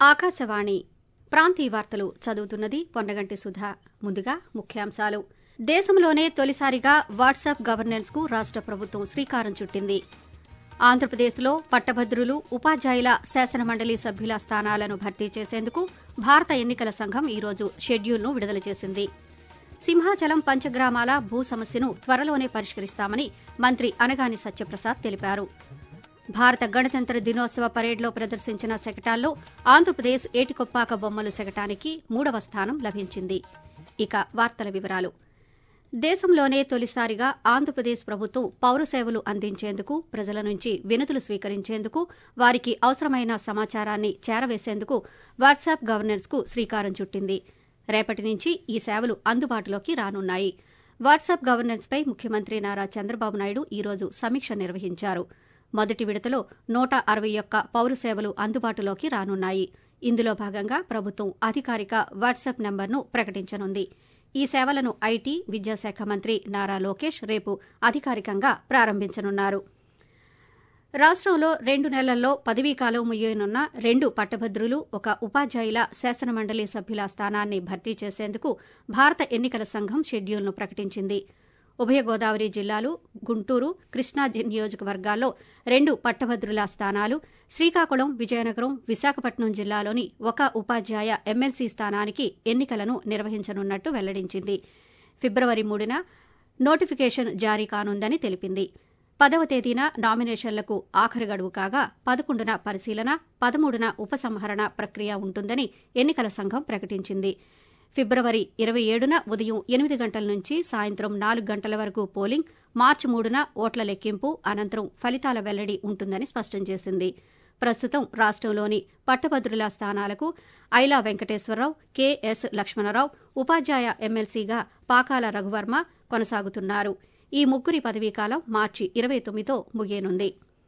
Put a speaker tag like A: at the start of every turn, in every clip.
A: ఆకాశవాణి ప్రాంతీయ వార్తలు చదువుతున్నది పొన్నగంటి సుధా ముందుగా ముఖ్యాంశాలు దేశంలోనే తొలిసారిగా వాట్సాప్ గవర్నెన్స్ కు రాష్ట ప్రభుత్వం శ్రీకారం చుట్టింది ఆంధ్రప్రదేశ్లో పట్టభద్రులు ఉపాధ్యాయుల శాసనమండలి సభ్యుల స్థానాలను భర్తీ చేసేందుకు భారత ఎన్నికల సంఘం ఈరోజు షెడ్యూల్ను విడుదల చేసింది సింహాచలం పంచగ్రామాల భూ సమస్యను త్వరలోనే పరిష్కరిస్తామని మంత్రి అనగాని సత్యప్రసాద్ తెలిపారు భారత గణతంత్ర దినోత్సవ పరేడ్లో ప్రదర్శించిన శకటాల్లో ఆంధ్రప్రదేశ్ ఏటికొప్పాక బొమ్మలు శకటానికి మూడవ స్థానం లభించింది ఇక వార్తల వివరాలు దేశంలోనే తొలిసారిగా ఆంధ్రప్రదేశ్ ప్రభుత్వం పౌర సేవలు అందించేందుకు ప్రజల నుంచి వినతులు స్వీకరించేందుకు వారికి అవసరమైన సమాచారాన్ని చేరవేసేందుకు వాట్సాప్ గవర్నెన్స్ కు శ్రీకారం చుట్టింది రేపటి నుంచి ఈ సేవలు అందుబాటులోకి రానున్నాయి వాట్సాప్ గవర్నెన్స్ పై ముఖ్యమంత్రి నారా చంద్రబాబు నాయుడు ఈ రోజు సమీక్ష నిర్వహించారు మొదటి విడతలో నూట అరవై ఒక్క పౌర సేవలు అందుబాటులోకి రానున్నాయి ఇందులో భాగంగా ప్రభుత్వం అధికారిక వాట్సాప్ నెంబర్ను ప్రకటించనుంది ఈ సేవలను ఐటీ విద్యాశాఖ మంత్రి నారా లోకేష్ రేపు అధికారికంగా ప్రారంభించనున్నారు రాష్టంలో రెండు నెలల్లో పదవీకాలం ముగియనున్న రెండు పట్టభద్రులు ఒక ఉపాధ్యాయుల శాసనమండలి సభ్యుల స్థానాన్ని భర్తీ చేసేందుకు భారత ఎన్నికల సంఘం షెడ్యూల్ను ప్రకటించింది ఉభయ గోదావరి జిల్లాలు గుంటూరు కృష్ణా నియోజకవర్గాల్లో రెండు పట్టభద్రుల స్థానాలు శ్రీకాకుళం విజయనగరం విశాఖపట్నం జిల్లాలోని ఒక ఉపాధ్యాయ ఎమ్మెల్సీ స్థానానికి ఎన్నికలను నిర్వహించనున్నట్టు వెల్లడించింది ఫిబ్రవరి మూడున నోటిఫికేషన్ జారీ కానుందని తెలిపింది పదవ తేదీన నామినేషన్లకు ఆఖరి గడువు కాగా పదకొండున పరిశీలన పదమూడున ఉపసంహరణ ప్రక్రియ ఉంటుందని ఎన్నికల సంఘం ప్రకటించింది ఫిబ్రవరి ఇరవై ఏడున ఉదయం ఎనిమిది గంటల నుంచి సాయంత్రం నాలుగు గంటల వరకు పోలింగ్ మార్చి మూడున ఓట్ల లెక్కింపు అనంతరం ఫలితాల వెల్లడి ఉంటుందని స్పష్టం చేసింది ప్రస్తుతం రాష్టంలోని పట్టభద్రుల స్థానాలకు ఐలా వెంకటేశ్వరరావు కెఎస్ లక్ష్మణరావు ఉపాధ్యాయ ఎమ్మెల్సీగా పాకాల రఘువర్మ కొనసాగుతున్నారు ఈ ముగ్గురి పదవీకాలం మార్చి ఇరవై తొమ్మిదితో ముగియనుంది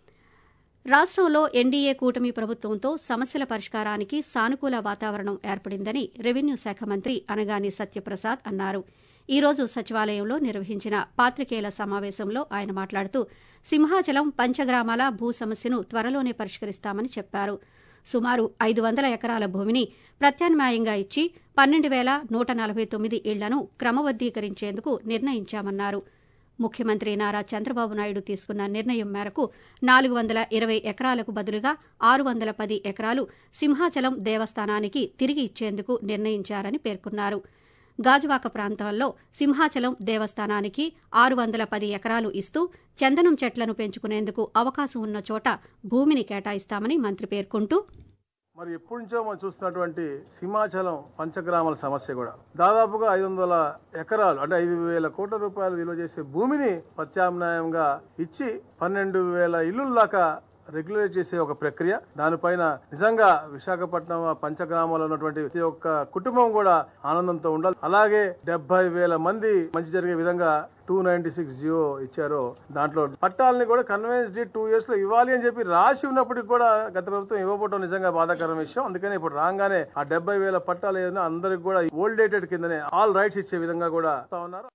A: రాష్టంలో ఎన్డీఏ కూటమి ప్రభుత్వంతో సమస్యల పరిష్కారానికి సానుకూల వాతావరణం ఏర్పడిందని రెవెన్యూ శాఖ మంత్రి అనగాని సత్యప్రసాద్ అన్నారు ఈ రోజు సచివాలయంలో నిర్వహించిన పాత్రికేయుల సమావేశంలో ఆయన మాట్లాడుతూ సింహాచలం పంచగ్రామాల భూ సమస్యను త్వరలోనే పరిష్కరిస్తామని చెప్పారు సుమారు ఐదు వందల ఎకరాల భూమిని ప్రత్యామ్నాయంగా ఇచ్చి పన్నెండు వేల నూట నలభై తొమ్మిది ఇళ్లను క్రమబద్దీకరించేందుకు నిర్ణయించామన్నారు ముఖ్యమంత్రి నారా చంద్రబాబు నాయుడు తీసుకున్న నిర్ణయం మేరకు నాలుగు వందల ఇరవై ఎకరాలకు బదులుగా ఆరు వందల పది ఎకరాలు సింహాచలం దేవస్థానానికి తిరిగి ఇచ్చేందుకు నిర్ణయించారని పేర్కొన్నారు గాజువాక ప్రాంతాల్లో సింహాచలం దేవస్థానానికి ఆరు వందల పది ఎకరాలు ఇస్తూ చందనం చెట్లను పెంచుకునేందుకు అవకాశం ఉన్న చోట భూమిని కేటాయిస్తామని మంత్రి పేర్కొంటూ
B: మరి ఎప్పటి నుంచో మనం చూస్తున్నటువంటి సింహాచలం పంచగ్రామాల సమస్య కూడా దాదాపుగా ఐదు వందల ఎకరాలు అంటే ఐదు వేల కోట్ల రూపాయలు విలువ చేసే భూమిని ప్రత్యామ్నాయంగా ఇచ్చి పన్నెండు వేల ఇల్లుల దాకా రెగ్యులేట్ చేసే ఒక ప్రక్రియ దానిపైన నిజంగా విశాఖపట్నం పంచగ్రామాల్లో ఉన్నటువంటి ప్రతి ఒక్క కుటుంబం కూడా ఆనందంతో ఉండాలి అలాగే డెబ్బై వేల మంది మంచి జరిగే విధంగా టూ నైన్టీ సిక్స్ జియో ఇచ్చారో దాంట్లో పట్టాలని కూడా కన్వెన్స్ డి టూ ఇయర్స్ లో ఇవ్వాలి అని చెప్పి రాసి ఉన్నప్పటికీ కూడా గత ప్రభుత్వం ఇవ్వకపోవడం నిజంగా బాధాకరమైన విషయం అందుకని ఇప్పుడు రాగానే ఆ డెబ్బై వేల పట్టాలు ఏదైనా అందరికి కూడా ఓల్డ్ డేటెడ్ కిందనే ఆల్ రైట్స్ ఇచ్చే విధంగా కూడా ఉన్నారు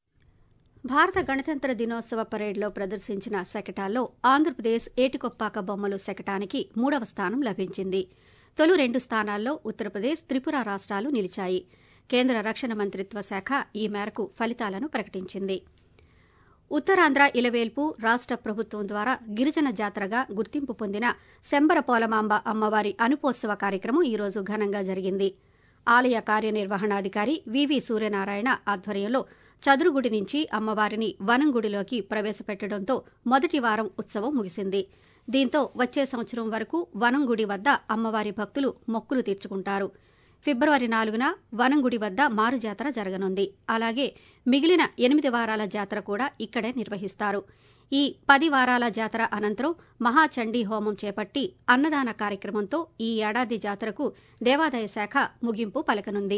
A: భారత గణతంత్ర దినోత్సవ పరేడ్లో ప్రదర్శించిన శకటాల్లో ఆంధ్రప్రదేశ్ ఏటికొప్పాక బొమ్మలు శకటానికి మూడవ స్థానం లభించింది తొలు రెండు స్థానాల్లో ఉత్తరప్రదేశ్ త్రిపుర రాష్ట్రాలు నిలిచాయి కేంద్ర రక్షణ మంత్రిత్వ శాఖ ఈ మేరకు ఫలితాలను ప్రకటించింది ఉత్తరాంధ్ర ఇలవేల్పు రాష్ట ప్రభుత్వం ద్వారా గిరిజన జాతరగా గుర్తింపు పొందిన శంబర పోలమాంబ అమ్మవారి అనుపోత్సవ కార్యక్రమం ఈ రోజు ఘనంగా జరిగింది ఆలయ కార్యనిర్వహణాధికారి వివి సూర్యనారాయణ ఆధ్వర్యంలో చదురుగుడి నుంచి అమ్మవారిని వనంగుడిలోకి ప్రవేశపెట్టడంతో మొదటి వారం ఉత్సవం ముగిసింది దీంతో వచ్చే సంవత్సరం వరకు వనంగుడి వద్ద అమ్మవారి భక్తులు మొక్కులు తీర్చుకుంటారు ఫిబ్రవరి నాలుగున వనంగుడి వద్ద మారు జాతర జరగనుంది అలాగే మిగిలిన ఎనిమిది వారాల జాతర కూడా ఇక్కడే నిర్వహిస్తారు ఈ పది వారాల జాతర అనంతరం మహాచండీ హోమం చేపట్టి అన్నదాన కార్యక్రమంతో ఈ ఏడాది జాతరకు దేవాదాయ శాఖ ముగింపు పలకనుంది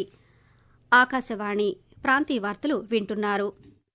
A: ఆకాశవాణి ప్రాంతీయ వార్తలు వింటున్నారు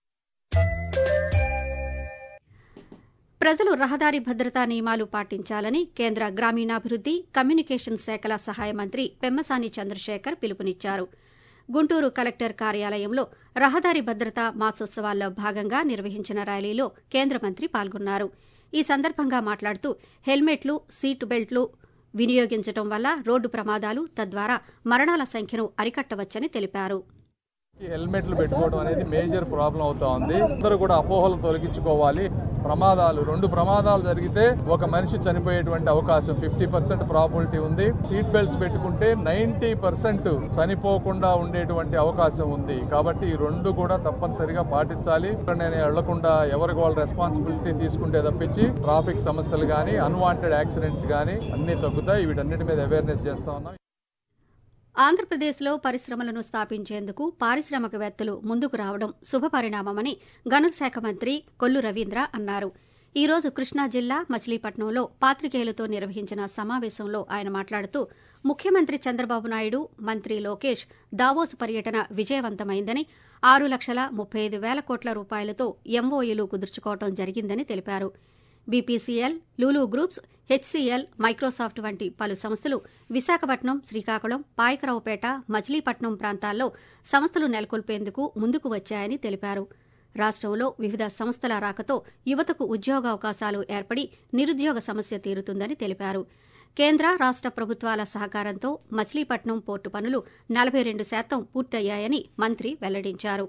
A: ప్రజలు రహదారి భద్రతా నియమాలు పాటించాలని కేంద్ర గ్రామీణాభివృద్ది కమ్యూనికేషన్ శాఖల సహాయ మంత్రి పెమ్మసాని చంద్రశేఖర్ పిలుపునిచ్చారు గుంటూరు కలెక్టర్ కార్యాలయంలో రహదారి భద్రతా మాసోత్సవాల్లో భాగంగా నిర్వహించిన ర్యాలీలో కేంద్ర మంత్రి పాల్గొన్నారు ఈ సందర్భంగా మాట్లాడుతూ హెల్మెట్లు సీటు బెల్ట్లు వినియోగించడం వల్ల రోడ్డు ప్రమాదాలు తద్వారా మరణాల సంఖ్యను అరికట్టవచ్చని తెలిపారు
C: ఈ హెల్మెట్లు పెట్టుకోవడం అనేది మేజర్ ప్రాబ్లం అవుతా ఉంది అందరూ కూడా అపోహలు తొలగించుకోవాలి ప్రమాదాలు రెండు ప్రమాదాలు జరిగితే ఒక మనిషి చనిపోయేటువంటి అవకాశం ఫిఫ్టీ పర్సెంట్ ప్రాబిలిటీ ఉంది సీట్ బెల్ట్స్ పెట్టుకుంటే నైన్టీ పర్సెంట్ చనిపోకుండా ఉండేటువంటి అవకాశం ఉంది కాబట్టి ఈ రెండు కూడా తప్పనిసరిగా పాటించాలి నేను వెళ్లకుండా ఎవరికి వాళ్ళ రెస్పాన్సిబిలిటీ తీసుకుంటే తప్పించి ట్రాఫిక్ సమస్యలు కానీ అన్వాంటెడ్ యాక్సిడెంట్స్ కానీ అన్ని తగ్గుతాయి వీటన్నిటి మీద అవేర్నెస్ చేస్తా ఉన్నాం
A: ఆంధ్రప్రదేశ్లో పరిశ్రమలను స్థాపించేందుకు పారిశ్రామికవేత్తలు ముందుకు రావడం శుభపరిణామమని గనుల శాఖ మంత్రి కొల్లు రవీంద్ర అన్నారు ఈ రోజు కృష్ణా జిల్లా మచిలీపట్నంలో పాత్రికేయులతో నిర్వహించిన సమావేశంలో ఆయన మాట్లాడుతూ ముఖ్యమంత్రి చంద్రబాబు నాయుడు మంత్రి లోకేష్ దావోస్ పర్యటన విజయవంతమైందని ఆరు లక్షల ముప్పై ఐదు వేల కోట్ల రూపాయలతో ఎంఓయూలు కుదుర్చుకోవడం జరిగిందని తెలిపారు BPCL Lulu groups HCL Microsoft వంటి పలు సంస్థలు విశాఖపట్నం శ్రీకాకుళం పాయకరావుపేట మచిలీపట్నం ప్రాంతాల్లో సంస్థలు నెలకొల్పేందుకు ముందుకు వచ్చాయని తెలిపారు రాష్టంలో వివిధ సంస్థల రాకతో యువతకు ఉద్యోగావకాశాలు ఏర్పడి నిరుద్యోగ సమస్య తీరుతుందని తెలిపారు కేంద్ర రాష్ట ప్రభుత్వాల సహకారంతో మచిలీపట్నం పోర్టు పనులు నలభై రెండు శాతం పూర్తయ్యాయని మంత్రి వెల్లడించారు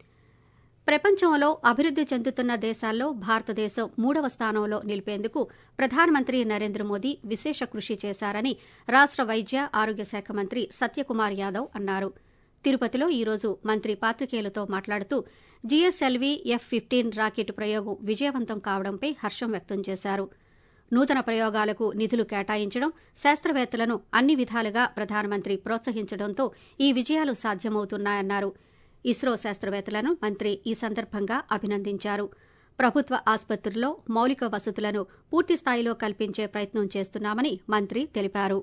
A: ప్రపంచంలో అభివృద్ది చెందుతున్న దేశాల్లో భారతదేశం మూడవ స్థానంలో నిలిపేందుకు ప్రధానమంత్రి నరేంద్ర మోదీ విశేష కృషి చేశారని రాష్ట వైద్య ఆరోగ్య శాఖ మంత్రి సత్యకుమార్ యాదవ్ అన్నారు తిరుపతిలో ఈ రోజు మంత్రి పాత్రికేయులతో మాట్లాడుతూ జీఎస్ఎల్వీ ఎఫ్ ఫిఫ్టీన్ రాకెట్ ప్రయోగం విజయవంతం కావడంపై హర్షం వ్యక్తం చేశారు నూతన ప్రయోగాలకు నిధులు కేటాయించడం శాస్త్రవేత్తలను అన్ని విధాలుగా ప్రధానమంత్రి ప్రోత్సహించడంతో ఈ విజయాలు సాధ్యమవుతున్నాయన్నారు ఇస్రో శాస్త్రవేత్తలను మంత్రి ఈ సందర్భంగా అభినందించారు ప్రభుత్వ ఆసుపత్రుల్లో మౌలిక వసతులను పూర్తిస్థాయిలో కల్పించే ప్రయత్నం చేస్తున్నామని మంత్రి తెలిపారు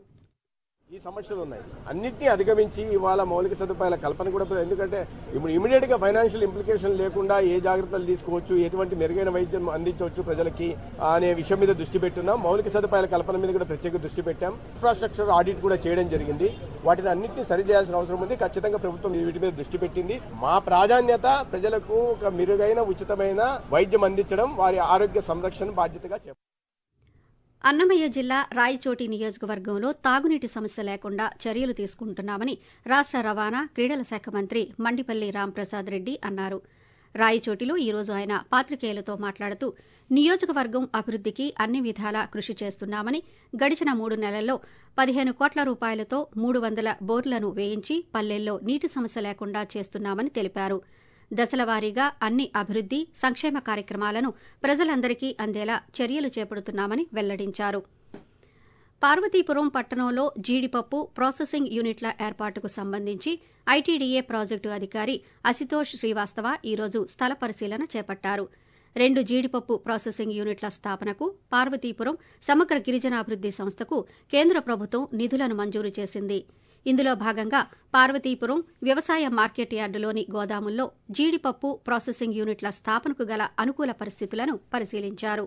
D: ఈ సమస్యలు ఉన్నాయి అన్నింటినీ అధిగమించి ఇవాళ మౌలిక సదుపాయాల కల్పన కూడా ఎందుకంటే ఇప్పుడు ఇమీడియట్ గా ఫైనాన్షియల్ ఇంప్లికేషన్ లేకుండా ఏ జాగ్రత్తలు తీసుకోవచ్చు ఎటువంటి మెరుగైన వైద్యం అందించవచ్చు ప్రజలకి అనే విషయం మీద దృష్టి పెట్టున్నాం మౌలిక సదుపాయాల కల్పన మీద కూడా ప్రత్యేక దృష్టి పెట్టాం ఇన్ఫ్రాస్ట్రక్చర్ ఆడిట్ కూడా చేయడం జరిగింది వాటిని అన్నింటినీ సరిచేయాల్సిన అవసరం ఉంది ఖచ్చితంగా ప్రభుత్వం వీటి మీద దృష్టి పెట్టింది మా ప్రాధాన్యత ప్రజలకు ఒక మెరుగైన ఉచితమైన వైద్యం అందించడం వారి ఆరోగ్య సంరక్షణ బాధ్యతగా చెప్పారు
A: అన్నమయ్య జిల్లా రాయచోటి నియోజకవర్గంలో తాగునీటి సమస్య లేకుండా చర్యలు తీసుకుంటున్నామని రాష్ట రవాణా క్రీడల శాఖ మంత్రి మండిపల్లి రాంప్రసాద్ రెడ్డి అన్నారు రాయచోటిలో ఈ రోజు ఆయన పాత్రికేయులతో మాట్లాడుతూ నియోజకవర్గం అభివృద్దికి అన్ని విధాలా కృషి చేస్తున్నామని గడిచిన మూడు నెలల్లో పదిహేను కోట్ల రూపాయలతో మూడు వందల బోర్లను వేయించి పల్లెల్లో నీటి సమస్య లేకుండా చేస్తున్నామని తెలిపారు దశలవారీగా అన్ని అభివృద్ది సంక్షేమ కార్యక్రమాలను ప్రజలందరికీ అందేలా చర్యలు చేపడుతున్నామని వెల్లడించారు పార్వతీపురం పట్టణంలో జీడిపప్పు ప్రాసెసింగ్ యూనిట్ల ఏర్పాటుకు సంబంధించి ఐటీడీఏ ప్రాజెక్టు అధికారి అశితోష్ శ్రీవాస్తవ ఈరోజు స్థల పరిశీలన చేపట్టారు రెండు జీడిపప్పు ప్రాసెసింగ్ యూనిట్ల స్థాపనకు పార్వతీపురం సమగ్ర గిరిజనాభివృద్ది సంస్థకు కేంద్ర ప్రభుత్వం నిధులను మంజూరు చేసింది ఇందులో భాగంగా పార్వతీపురం వ్యవసాయ మార్కెట్ యార్డులోని గోదాముల్లో జీడిపప్పు ప్రాసెసింగ్ యూనిట్ల స్థాపనకు గల అనుకూల పరిస్థితులను పరిశీలించారు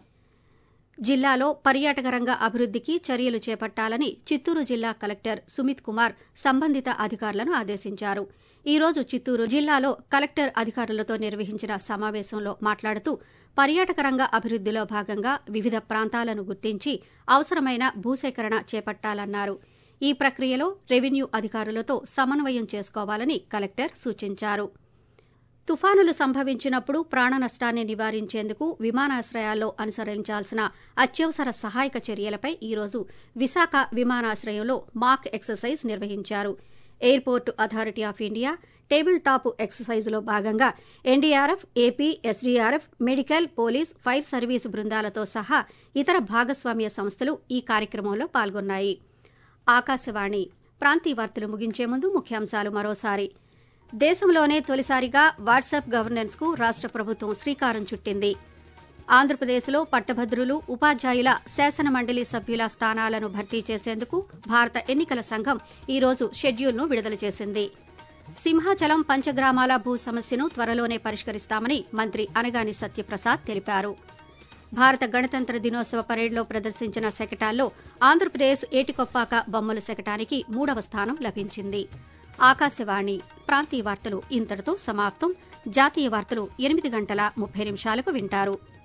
A: జిల్లాలో పర్యాటక రంగ అభివృద్దికి చర్యలు చేపట్టాలని చిత్తూరు జిల్లా కలెక్టర్ సుమిత్ కుమార్ సంబంధిత అధికారులను ఆదేశించారు ఈ రోజు చిత్తూరు జిల్లాలో కలెక్టర్ అధికారులతో నిర్వహించిన సమావేశంలో మాట్లాడుతూ పర్యాటక రంగ అభివృద్దిలో భాగంగా వివిధ ప్రాంతాలను గుర్తించి అవసరమైన భూసేకరణ చేపట్టాలన్నారు ఈ ప్రక్రియలో రెవెన్యూ అధికారులతో సమన్వయం చేసుకోవాలని కలెక్టర్ సూచించారు తుఫానులు సంభవించినప్పుడు ప్రాణ నష్టాన్ని నివారించేందుకు విమానాశ్రయాల్లో అనుసరించాల్సిన అత్యవసర సహాయక చర్యలపై ఈరోజు విశాఖ విమానాశ్రయంలో మాక్ ఎక్సర్సైజ్ నిర్వహించారు airport authority of India table top ఎక్సర్సైజ్లో భాగంగా NDRF AP SDRF medical police fire service బృందాలతో సహా ఇతర భాగస్వామ్య సంస్థలు ఈ కార్యక్రమంలో పాల్గొన్నాయి ఆకాశవాణి ప్రాంతీయ వార్తలు ముగించే ముందు ముఖ్యాంశాలు మరోసారి దేశంలోనే తొలిసారిగా వాట్సాప్ గవర్నెన్స్ కు రాష్ట ప్రభుత్వం శ్రీకారం చుట్టింది ఆంధ్రప్రదేశ్లో పట్టభద్రులు ఉపాధ్యాయుల శాసన మండలి సభ్యుల స్థానాలను భర్తీ చేసేందుకు భారత ఎన్నికల సంఘం ఈ రోజు షెడ్యూల్ను విడుదల చేసింది సింహాచలం పంచగ్రామాల భూ సమస్యను త్వరలోనే పరిష్కరిస్తామని మంత్రి అనగాని సత్యప్రసాద్ తెలిపారు భారత గణతంత్ర దినోత్సవ పరేడ్లో ప్రదర్శించిన శకటాల్లో ఆంధ్రప్రదేశ్ ఏటికొప్పాక బొమ్మల శకటానికి మూడవ స్థానం లభించింది ఆకాశవాణి ప్రాంతీయ వార్తలు ఇంతటితో సమాప్తం జాతీయ వార్తలు ఎనిమిది గంటల ముప్పై నిమిషాలకు వింటారు